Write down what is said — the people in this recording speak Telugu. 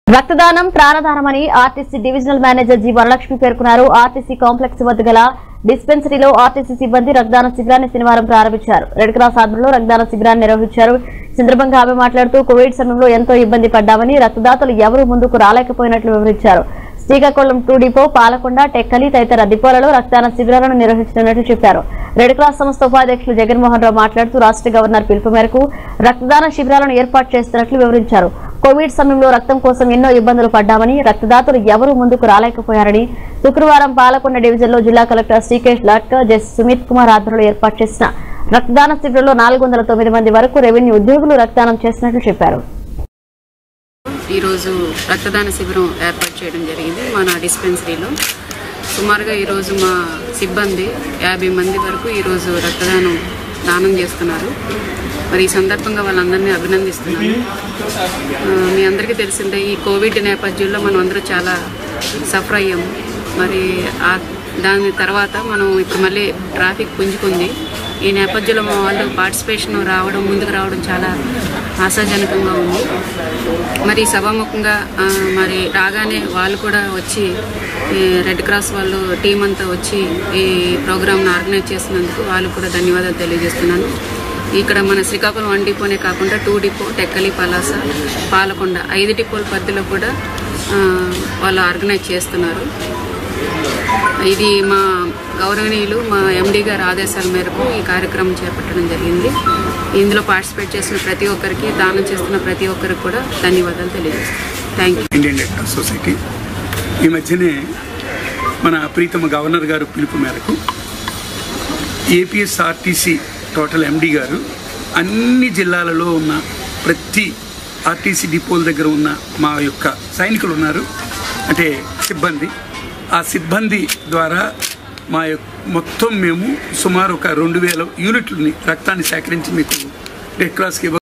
రక్తదానం ప్రాణదానమని RTC divisional manager G Varalakshmi పేర్కొన్నారు ఆర్టీసీ కాంప్లెక్స్ వద్ద గల డిస్పెన్సరీలో ఆర్టీసీ సిబ్బంది రక్తదాన శిబిరాన్ని శనివారం ప్రారంభించారు రెడ్ క్రాస్ ఆధ్వర్యంలో రక్తదాన శిబిరాన్ని నిర్వహించారు ఈ సందర్భంగా ఆమె మాట్లాడుతూ కోవిడ్ సమయంలో ఎంతో ఇబ్బంది పడ్డామని రక్తదాతలు ఎవరూ ముందుకు రాలేకపోయినట్లు వివరించారు శ్రీకాకుళం టూ డిపో పాలకొండ టెక్కలి తదితర డిపోలలో రక్తదాన శిబిరాలను నిర్వహించనున్నట్లు చెప్పారు రెడ్ క్రాస్ సంస్థ ఉపాధ్యక్షులు జగన్మోహన్ రావు మాట్లాడుతూ రాష్ట్ర గవర్నర్ పిలుపు మేరకు రక్తదాన శిబిరాలను ఏర్పాటు చేస్తున్నట్లు వివరించారు కోవిడ్ సమయంలో రక్తం కోసం ఎన్నో ఇబ్బందులు పడ్డామని రక్తదాతలు ఎవరూ ముందుకు రాలేకపోయారని శుక్రవారం పాలకొండ డివిజన్లో జిల్లా కలెక్టర్ శ్రీకేష్ లాట్కర్ జస్ సుమిత్ కుమార్ ఆధ్వర్యంలో ఏర్పాటు చేసిన రక్తదాన శిబిరంలో నాలుగు వందల తొమ్మిది మంది వరకు రెవెన్యూ ఉద్యోగులు రక్తదానం చేసినట్లు చెప్పారు ఈరోజు రక్తదాన శిబిరం ఏర్పాటు చేయడం జరిగింది మన డిస్పెన్సరీలో సుమారుగా ఈరోజు మా సిబ్బంది యాభై మంది వరకు ఈరోజు రక్తదానం దానం చేస్తున్నారు మరి ఈ సందర్భంగా వాళ్ళందరినీ అభినందిస్తున్నాను ఆ, మీ అందరికీ తెలిసిందే ఈ కోవిడ్ నేపథ్యంలో మనం అందరూ చాలా సఫర్ అయ్యాము మరి ఆ దాని తర్వాత మనం ఇప్పుడు మళ్ళీ ట్రాఫిక్ పుంజుకుంది ఈ నేపథ్యంలో మా వాళ్ళు పార్టిసిపేషన్ రావడం ముందుకు రావడం చాలా ఆశాజనకంగా ఉంది మరి సభాముఖంగా ఆ, మరి రాగానే వాళ్ళు కూడా వచ్చి ఈ రెడ్ క్రాస్ వాళ్ళు టీం అంతా వచ్చి ఈ ప్రోగ్రామ్ను ఆర్గనైజ్ చేసినందుకు వాళ్ళు కూడా ధన్యవాదాలు తెలియజేస్తున్నాను ఇక్కడ మన శ్రీకాకుళం వన్ డిపోనే కాకుండా టూ డిపో టెక్కలి పలాస పాలకొండ ఐదు డిపోల పరిధిలో కూడా ఆ, వాళ్ళు ఆర్గనైజ్ చేస్తున్నారు ఇది మా గౌరవనీయులు మా ఎండి గారి ఆదేశాల మేరకు ఈ కార్యక్రమం చేపట్టడం జరిగింది ఇందులో పార్టిసిపేట్ చేసిన ప్రతి ఒక్కరికి దానం చేస్తున్న ప్రతి ఒక్కరికి కూడా ధన్యవాదాలు తెలియజేస్తాను thank you Indian red cross society ఈ మధ్యనే మన ప్రీతమ గవర్నర్ గారు పిలుపు మేరకు ఏపీఎస్ఆర్టీసీ టోటల్ ఎండి గారు అన్ని జిల్లాలలో ఉన్న ప్రతి ఆర్టీసీ డిపోల దగ్గర ఉన్న మా యొక్క సైనికులు ఉన్నారు అంటే సిబ్బంది ఆ సిబ్బంది ద్వారా మా యొక్క మొత్తం మేము సుమారు ఒక రెండు వేల యూనిట్లని రక్తాన్ని సేకరించి మీకు రెడ్ క్రాస్కి ఇవ్వ